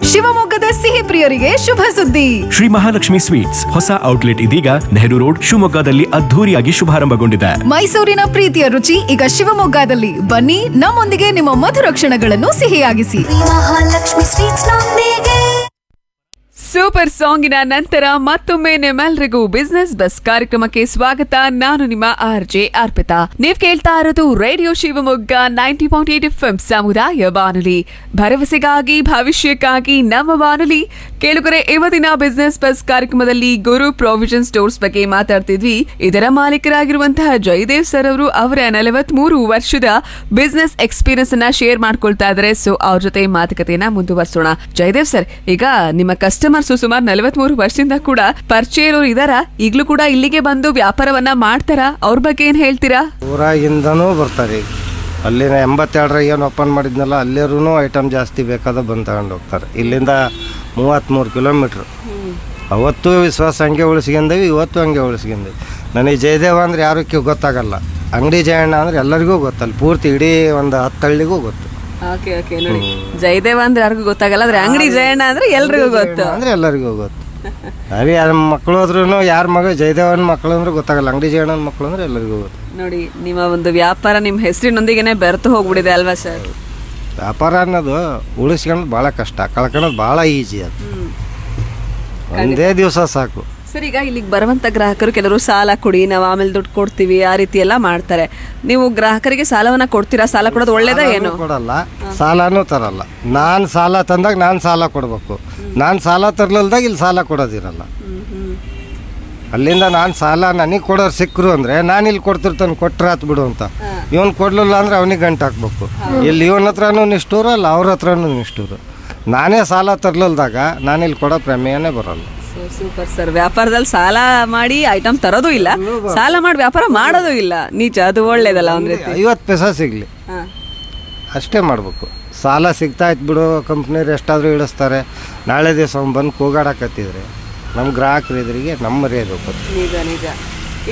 ಶಿವಮೊಗ್ಗದ ಸಿಹಿ ಪ್ರಿಯರಿಗೆ ಶುಭ ಸುದ್ದಿ ಶ್ರೀ ಮಹಾಲಕ್ಷ್ಮಿ ಸ್ವೀಟ್ಸ್ ಹೊಸ ಔಟ್ಲೆಟ್ ಇದೀಗ ನೆಹರು ರೋಡ್ ಶಿವಮೊಗ್ಗದಲ್ಲಿ ಅದ್ಧೂರಿಯಾಗಿ ಶುಭಾರಂಭಗೊಂಡಿದೆ ಮೈಸೂರಿನ ಪ್ರೀತಿಯ ರುಚಿ ಈಗ ಶಿವಮೊಗ್ಗದಲ್ಲಿ ಬನ್ನಿ ನಮ್ಮೊಂದಿಗೆ ನಿಮ್ಮ ಮಧುರ ಕ್ಷಣಗಳನ್ನು ಸಿಹಿಯಾಗಿಸಿ ಮಹಾಲಕ್ಷ್ಮಿ ಸ್ವೀಟ್ಸ್ ನೊಂದಿಗೆ ಸೂಪರ್ ಸಾಂಗಿನ ನಂತರ ಮತ್ತೊಮ್ಮೆ ನಿಮ್ಮೆಲ್ರಿಗೂ ಬಿಸ್ನೆಸ್ ಬಸ್ ಕಾರ್ಯಕ್ರಮಕ್ಕೆ ಸ್ವಾಗತ ನಾನು ನಿಮ್ಮ ಆರ್ ಜೆ ಅರ್ಪಿತಾ ನೀವ್ ಕೇಳ್ತಾ ಇರೋದು radio Shivamogga ninety point eight F ಸಮುದಾಯ ಬಾನುಲಿ ಭರವಸೆಗಾಗಿ ಭವಿಷ್ಯಕ್ಕಾಗಿ ನಮ್ಮ ಬಾನುಲಿ ಕೇಳುಗರೆ ಇವತ್ತಿನ ಬಿಸ್ನೆಸ್ ಬಸ್ ಕಾರ್ಯಕ್ರಮದಲ್ಲಿ ಗುರು ಪ್ರಾವಿಷನ್ ಸ್ಟೋರ್ಸ್ ಬಗ್ಗೆ ಮಾತಾಡ್ತಿದ್ವಿ ಇದರ ಮಾಲೀಕರಾಗಿರುವಂತಹ ಜಯದೇವ್ ಸರ್ ಅವರು ಅವರ ನಲವತ್ಮೂರು ವರ್ಷದ ಬಿಸ್ನೆಸ್ ಎಕ್ಸ್ಪೀರಿಯನ್ಸ್ ಅನ್ನ ಶೇರ್ ಮಾಡ್ಕೊಳ್ತಾ ಇದ್ದಾರೆ ಸೊ ಅವ್ರ ಜೊತೆ ಮಾತುಕತೆಯನ್ನ ಮುಂದುವರ್ಸೋಣ ಜಯದೇವ್ ಸರ್ ಈಗ ನಿಮ್ಮ ಕಸ್ಟಮರ್ಸ್ ಸುಮಾರು ನಲವತ್ಮೂರು ವರ್ಷದಿಂದ ಕೂಡ ಪರಿಚಯ ಇರೋರು ಇದಾರ ಈಗ್ಲೂ ಕೂಡ ಇಲ್ಲಿಗೆ ಬಂದು ವ್ಯಾಪಾರವನ್ನ ಮಾಡ್ತಾರಾ ಅವ್ರ ಬಗ್ಗೆ ಏನ್ ಹೇಳ್ತೀರಾ ಊರಾಗಿಂದನೂ ಬರ್ತಾರೆ ಈಗ ಅಲ್ಲಿನ ಎಂಬತ್ತೆರಡರಾಗ ಏನು ಓಪನ್ ಮಾಡಿದ್ನಲ್ಲ ಅಲ್ಲಿರೂ ಐಟಮ್ ಜಾಸ್ತಿ ಬೇಕಾದ ಬಂದು ತಗೊಂಡು ಹೋಗ್ತಾರೆ ಇಲ್ಲಿಂದ ಮೂವತ್ತ್ಮೂರು ಕಿಲೋಮೀಟ್ರ್ ಅವತ್ತು ವಿಶ್ವಾಸ ಹಂಗೆ ಉಳಿಸ್ಕೊಂಡೇವಿ ಇವತ್ತು ಹಂಗೆ ಉಳಿಸ್ಕೊಂಡೇವಿ ನನಗೆ ಜಯದೇವ ಅಂದ್ರೆ ಯಾರಕ್ಕೆ ಗೊತ್ತಾಗಲ್ಲ ಅಂಗಡಿ ಜಯಣ್ಣ ಅಂದ್ರೆ ಎಲ್ಲರಿಗೂ ಗೊತ್ತಲ್ಲ ಪೂರ್ತಿ ಇಡೀ ಒಂದು ಹತ್ತು ಹಳ್ಳಿಗೂ ಗೊತ್ತು ಓಕೆ ಓಕೆ ನೋಡಿ ಜಯದೇವ ಅಂದ್ರೆ ಯಾರಿಗೂ ಗೊತ್ತಾಗಲ್ಲ ಆದ್ರೆ ಅಂಗಡಿ ಜಯಣ್ಣ ಅಂದ್ರೆ ಎಲ್ರಿಗೂ ಗೊತ್ತು ಅಂದ್ರೆ ಎಲ್ಲರಿಗೂ ಗೊತ್ತು ಅದೇ ಯಾರ ಮಕ್ಕಳು ಹೋದ್ರೂ ಯಾರ ಮಗ ಜಯದೇವನ ಮಕ್ಕಳು ಅಂದ್ರೆ ಗೊತ್ತಾಗಲ್ಲ ಅಂಗಡಿ ಜಯಣ್ಣನ ಮಕ್ಕಳು ಅಂದ್ರೆ ಎಲ್ಲರಿಗೂ ಗೊತ್ತು ನೋಡಿ ನಿಮ್ಮ ಒಂದು ವ್ಯಾಪಾರ ನಿಮ್ಮ ಹೆಸರಿನೊಂದಿಗೆನೆ ಬೆರೆತು ಹೋಗ್ಬಿಡಿದೆ ಅಲ್ವಾ ಸರ್ ವ್ಯಾಪಾರ ಅನ್ನೋದು ಉಳಿಸ್ಕೊಳ್ಳೋದು ಭಾಳ ಕಷ್ಟ ಕಳ್ಕೊಳ್ಳೋದು ಭಾಳ ಈಜಿ ಅದು ಒಂದೇ ದಿವಸ ಸಾಕು ಸರ್ ಈಗ ಇಲ್ಲಿಗೆ ಬರುವಂತ ಗ್ರಾಹಕರು ಕೆಲವರು ಸಾಲ ಕೊಡಿ ನಾವು ಆಮೇಲೆ ದುಡ್ಡು ಕೊಡ್ತೀವಿ ಆ ರೀತಿ ಎಲ್ಲ ಮಾಡ್ತಾರೆ ನೀವು ಗ್ರಾಹಕರಿಗೆ ಸಾಲವನ್ನ ಕೊಡ್ತೀರಾ ಸಾಲ ಕೊಡೋದು ಒಳ್ಳೇದಾ ಏನು ಕೊಡಲ್ಲ ಸಾಲನೂ ತರಲ್ಲ ನಾನು ಸಾಲ ತಂದಾಗ ನಾನು ಸಾಲ ಕೊಡಬೇಕು ನಾನು ಸಾಲ ತರ್ಲಿಲ್ದಾಗ ಇಲ್ಲಿ ಸಾಲ ಕೊಡೋದಿರಲ್ಲ ಅಲ್ಲಿಂದ ನಾನು ಸಾಲ ನನಗೆ ಕೊಡೋರು ಸಿಕ್ಕರು ಅಂದರೆ ನಾನು ಇಲ್ಲಿ ಕೊಡ್ತಿರ್ತಾನೆ ಕೊಟ್ರೆ ಆತ್ ಬಿಡು ಅಂತ ಇವನು ಕೊಡ್ಲಿಲ್ಲ ಅಂದ್ರೆ ಅವನಿಗೆ ಗಂಟು ಹಾಕ್ಬೇಕು ಇಲ್ಲಿ ಇವನ ಹತ್ರನೂ ನಿಷ್ಠೂರ ಅಲ್ಲ ಅವ್ರ ಹತ್ರನೂ ನಿಷ್ಠೂರು ನಾನೇ ಸಾಲ ತರ್ಲಿಲ್ದಾಗ ನಾನು ಇಲ್ಲಿ ಕೊಡೋ ಪ್ರಮೇಯನೇ ಬರಲ್ಲ ಸೂಪರ್ ಸರ್ ವ್ಯಾಪಾರದಲ್ಲಿ ಸಾಲ ಮಾಡಿ ಐಟಮ್ ತರೋದು ಇಲ್ಲ ಸಾಲ ಮಾಡಿ ವ್ಯಾಪಾರ ಮಾಡೋದು ಇಲ್ಲ ನಿಜ ಅದು ಒಳ್ಳೇದಲ್ಲ ಒಂದ್ ರೀತಿ ಐವತ್ತು ಪೈಸಾ ಸಿಗಲಿ ಹಾ. ಅಷ್ಟೇ ಮಾಡಬೇಕು ಸಾಲ ಸಿಗ್ತಾ ಇತ್ತು ಬಿಡು ಕಂಪ್ನಿಯವ್ರು ಎಷ್ಟಾದರೂ ಇಳಿಸ್ತಾರೆ ನಾಳೆ ದಿವಸ ಅವ್ನು ಬಂದು ಕೂಗಾಡಕತ್ತಿದ್ರೆ ನಮ್ಮ ಗ್ರಾಹಕರು ಎದುರಿಗೆ ನಮ್ಮ ಮರ್ಯಾದೆ ಹೋಗುತ್ತೆ ನಿಜ ನಿಜ